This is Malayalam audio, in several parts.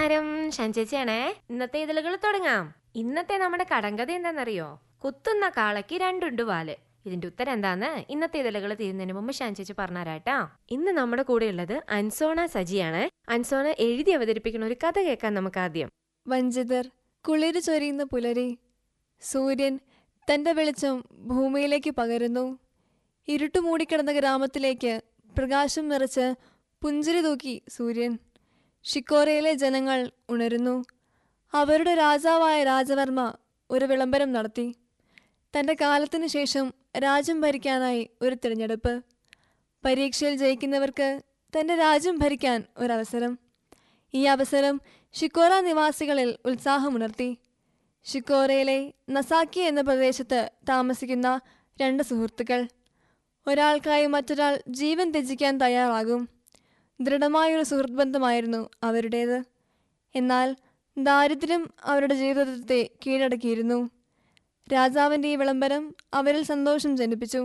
നമസ്കാരം ഷാൻചേച്ചിയാണേ ഇന്നത്തെ ഇതിലുകൾ തുടങ്ങാം ഇന്നത്തെ നമ്മുടെ കടങ്കഥ എന്താണെന്നറിയോ കുത്തുന്ന കാളയ്ക്ക് രണ്ടുണ്ട് വാല് ഇതിന്റെ ഉത്തരം എന്താന്ന് ഇന്നത്തെ ഇതിലുകൾ തീരുന്നതിന് മുമ്പ് ഷാൻചേച്ചി പറഞ്ഞുതരാട്ടാ ഇന്ന് നമ്മുടെ കൂടെ ഉള്ളത് അൻസോണ സജിയാണ് അൻസോണ എഴുതി അവതരിപ്പിക്കുന്ന ഒരു കഥ കേൾക്കാൻ നമുക്ക് ആദ്യം വഞ്ചിതർ കുളിര് ചൊരിയുന്ന പുലരി സൂര്യൻ തന്റെ വെളിച്ചം ഭൂമിയിലേക്ക് പകരുന്നു ഇരുട്ടു മൂടിക്കിടന്ന ഗ്രാമത്തിലേക്ക് പ്രകാശം നിറച്ച് പുഞ്ചിരി തൂക്കി സൂര്യൻ ഷിക്കോറയിലെ ജനങ്ങൾ ഉണരുന്നു അവരുടെ രാജാവായ രാജവർമ്മ ഒരു വിളംബരം നടത്തി തന്റെ കാലത്തിനു ശേഷം രാജ്യം ഭരിക്കാനായി ഒരു തിരഞ്ഞെടുപ്പ് പരീക്ഷയിൽ ജയിക്കുന്നവർക്ക് തന്റെ രാജ്യം ഭരിക്കാൻ ഒരവസരം ഈ അവസരം ഷിക്കോറ നിവാസികളിൽ ഉത്സാഹമുണർത്തി ഷിക്കോറയിലെ നസാക്കി എന്ന പ്രദേശത്ത് താമസിക്കുന്ന രണ്ട് സുഹൃത്തുക്കൾ ഒരാൾക്കായി മറ്റൊരാൾ ജീവൻ ത്യജിക്കാൻ തയ്യാറാകും ദൃഢമായൊരു സുഹൃത്ത് ബന്ധമായിരുന്നു അവരുടേത് എന്നാൽ ദാരിദ്ര്യം അവരുടെ ജീവിതത്തെ കീഴടക്കിയിരുന്നു രാജാവിൻ്റെ ഈ വിളംബരം അവരിൽ സന്തോഷം ജനിപ്പിച്ചു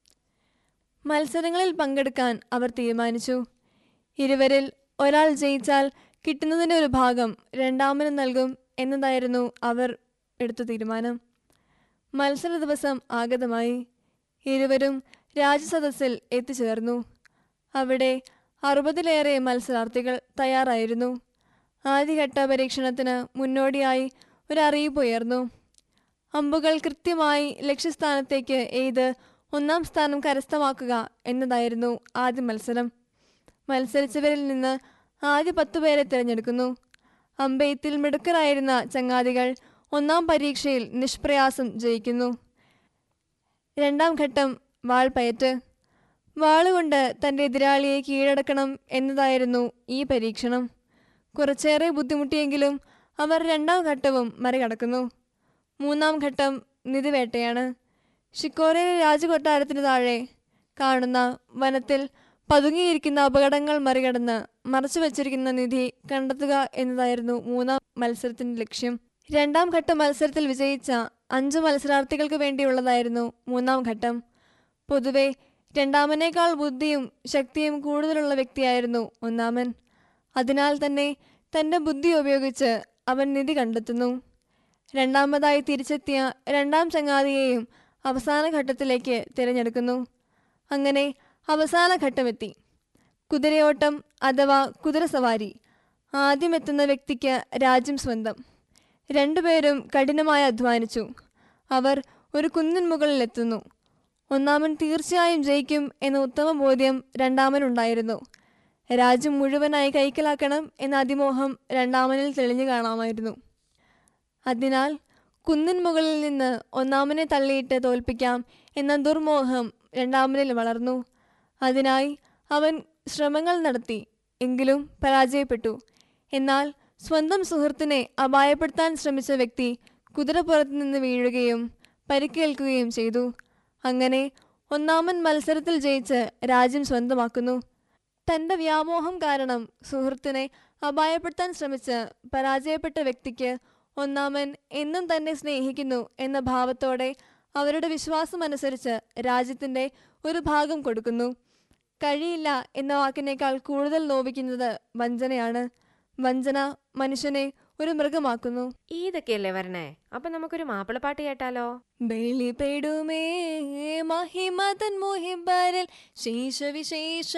മത്സരങ്ങളിൽ പങ്കെടുക്കാൻ അവർ തീരുമാനിച്ചു ഇരുവരിൽ ഒരാൾ ജയിച്ചാൽ കിട്ടുന്നതിൻ്റെ ഒരു ഭാഗം രണ്ടാമന് നൽകും എന്നതായിരുന്നു അവർ എടുത്ത തീരുമാനം മത്സര ദിവസം ആഗതമായി ഇരുവരും രാജസദസ്സിൽ എത്തിച്ചേർന്നു അവിടെ അറുപതിലേറെ മത്സരാർത്ഥികൾ തയ്യാറായിരുന്നു ആദ്യഘട്ട പരീക്ഷണത്തിന് മുന്നോടിയായി ഒരു അറിയിപ്പ് ഉയർന്നു അമ്പുകൾ കൃത്യമായി ലക്ഷ്യസ്ഥാനത്തേക്ക് എയ്ത് ഒന്നാം സ്ഥാനം കരസ്ഥമാക്കുക എന്നതായിരുന്നു ആദ്യ മത്സരം മത്സരിച്ചവരിൽ നിന്ന് ആദ്യ പത്തു പേരെ തിരഞ്ഞെടുക്കുന്നു അമ്പെയ്ത്തിൽ മിടുക്കരായിരുന്ന ചങ്ങാതികൾ ഒന്നാം പരീക്ഷയിൽ നിഷ്പ്രയാസം ജയിക്കുന്നു രണ്ടാം ഘട്ടം വാൾപയറ്റ് വാളുകൊണ്ട് തൻ്റെ എതിരാളിയെ കീഴടക്കണം എന്നതായിരുന്നു ഈ പരീക്ഷണം കുറച്ചേറെ ബുദ്ധിമുട്ടിയെങ്കിലും അവർ രണ്ടാം ഘട്ടവും മറികടക്കുന്നു മൂന്നാം ഘട്ടം നിധിവേട്ടയാണ് ഷിക്കോറയിലെ രാജകൊട്ടാരത്തിന് താഴെ കാണുന്ന വനത്തിൽ പതുങ്ങിയിരിക്കുന്ന അപകടങ്ങൾ മറികടന്ന് മറച്ചു വച്ചിരിക്കുന്ന നിധി കണ്ടെത്തുക എന്നതായിരുന്നു മൂന്നാം മത്സരത്തിന്റെ ലക്ഷ്യം രണ്ടാം ഘട്ട മത്സരത്തിൽ വിജയിച്ച അഞ്ച് മത്സരാർത്ഥികൾക്ക് വേണ്ടിയുള്ളതായിരുന്നു മൂന്നാം ഘട്ടം പൊതുവെ രണ്ടാമനേക്കാൾ ബുദ്ധിയും ശക്തിയും കൂടുതലുള്ള വ്യക്തിയായിരുന്നു ഒന്നാമൻ അതിനാൽ തന്നെ തൻ്റെ ബുദ്ധി ഉപയോഗിച്ച് അവൻ നിധി കണ്ടെത്തുന്നു രണ്ടാമതായി തിരിച്ചെത്തിയ രണ്ടാം ചങ്ങാതിയെയും അവസാന ഘട്ടത്തിലേക്ക് തിരഞ്ഞെടുക്കുന്നു അങ്ങനെ അവസാന ഘട്ടമെത്തി കുതിരയോട്ടം അഥവാ കുതിരസവാരി ആദ്യം എത്തുന്ന വ്യക്തിക്ക് രാജ്യം സ്വന്തം രണ്ടുപേരും കഠിനമായി അധ്വാനിച്ചു അവർ ഒരു കുന്നിൻ മുകളിലെത്തുന്നു ഒന്നാമൻ തീർച്ചയായും ജയിക്കും എന്ന ഉത്തമ ബോധ്യം രണ്ടാമനുണ്ടായിരുന്നു രാജ്യം മുഴുവനായി കൈക്കലാക്കണം എന്ന അതിമോഹം രണ്ടാമനിൽ തെളിഞ്ഞു കാണാമായിരുന്നു അതിനാൽ കുന്നിൻ മുകളിൽ നിന്ന് ഒന്നാമനെ തള്ളിയിട്ട് തോൽപ്പിക്കാം എന്ന ദുർമോഹം രണ്ടാമനിൽ വളർന്നു അതിനായി അവൻ ശ്രമങ്ങൾ നടത്തി എങ്കിലും പരാജയപ്പെട്ടു എന്നാൽ സ്വന്തം സുഹൃത്തിനെ അപായപ്പെടുത്താൻ ശ്രമിച്ച വ്യക്തി കുതിരപ്പുറത്ത് നിന്ന് വീഴുകയും പരിക്കേൽക്കുകയും ചെയ്തു അങ്ങനെ ഒന്നാമൻ മത്സരത്തിൽ ജയിച്ച് രാജ്യം സ്വന്തമാക്കുന്നു തന്റെ വ്യാമോഹം കാരണം സുഹൃത്തിനെ അപായപ്പെടുത്താൻ ശ്രമിച്ച് പരാജയപ്പെട്ട വ്യക്തിക്ക് ഒന്നാമൻ എന്നും തന്നെ സ്നേഹിക്കുന്നു എന്ന ഭാവത്തോടെ അവരുടെ വിശ്വാസമനുസരിച്ച് രാജ്യത്തിന്റെ ഒരു ഭാഗം കൊടുക്കുന്നു കഴിയില്ല എന്ന വാക്കിനേക്കാൾ കൂടുതൽ നോവിക്കുന്നത് വഞ്ചനയാണ് വഞ്ചന മനുഷ്യനെ ഒരു മൃഗമാക്കുന്നു ഇതൊക്കെയല്ലേ വരണേ അപ്പൊ നമുക്കൊരു മാപ്പിളപ്പാട്ട് കേട്ടാലോ ബലിപെടുമേ മഹിമതൻ മുഹിബരിൽ ശേഷവിശേഷ